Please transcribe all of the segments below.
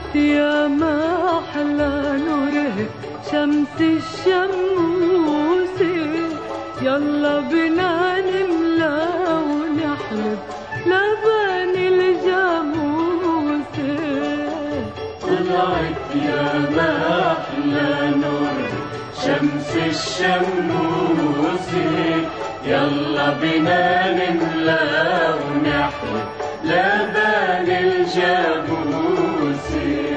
طلعت يا ما أحلى نوره شمس الشموس يلا بنا نملى ونحلب لبن الجاموس طلعت يا ما أحلى نور شمس الشموس يلا بنا نملى ونحلب لبن الجاموس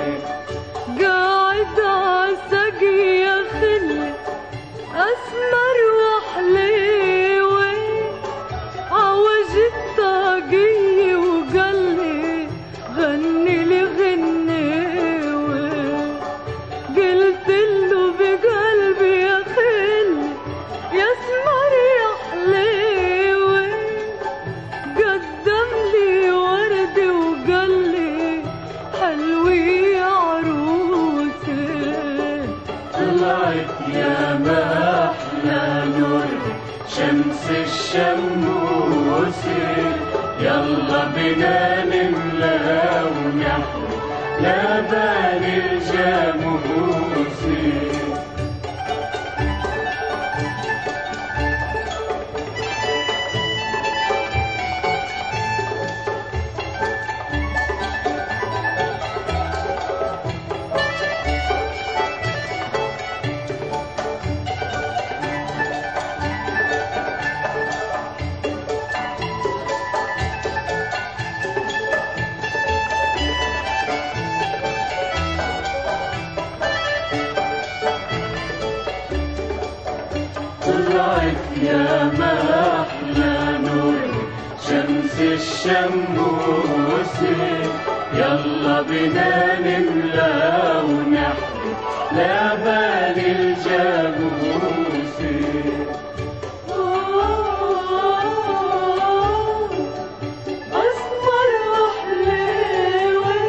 قاعد عالسقي يا خلي أسمر وحليوي عوج الطاقية وقال لي غني لي غنيوي قلت له بقلبي يا خلي يا اسمر يا حليوي قدم لي ورد وقال لي حلوي يا عروسي طلعت يا ما أحلى نور شمس الشموس يلا بنا نملى ونحلب لبن الجاموس طلعت يا ما أحلى نور شمس الشموس يلا بنا نملى ونحلب لبن الجاموس أسمر وحليوي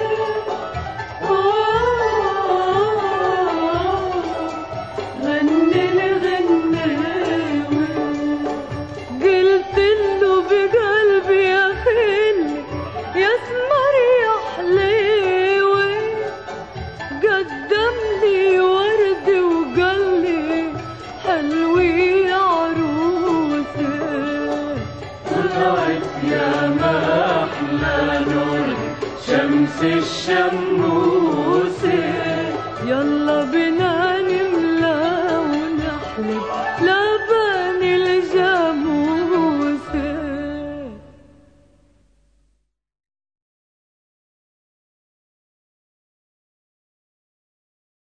غني لي غنيوي قلت له بقلبي يا خلي يا اسمر يا حليوي قدم لي ورد وقال لي حلوي يا عروسي طلعت يا ما أحلى نور شمس الشموس يلا بنا نملى ونحلب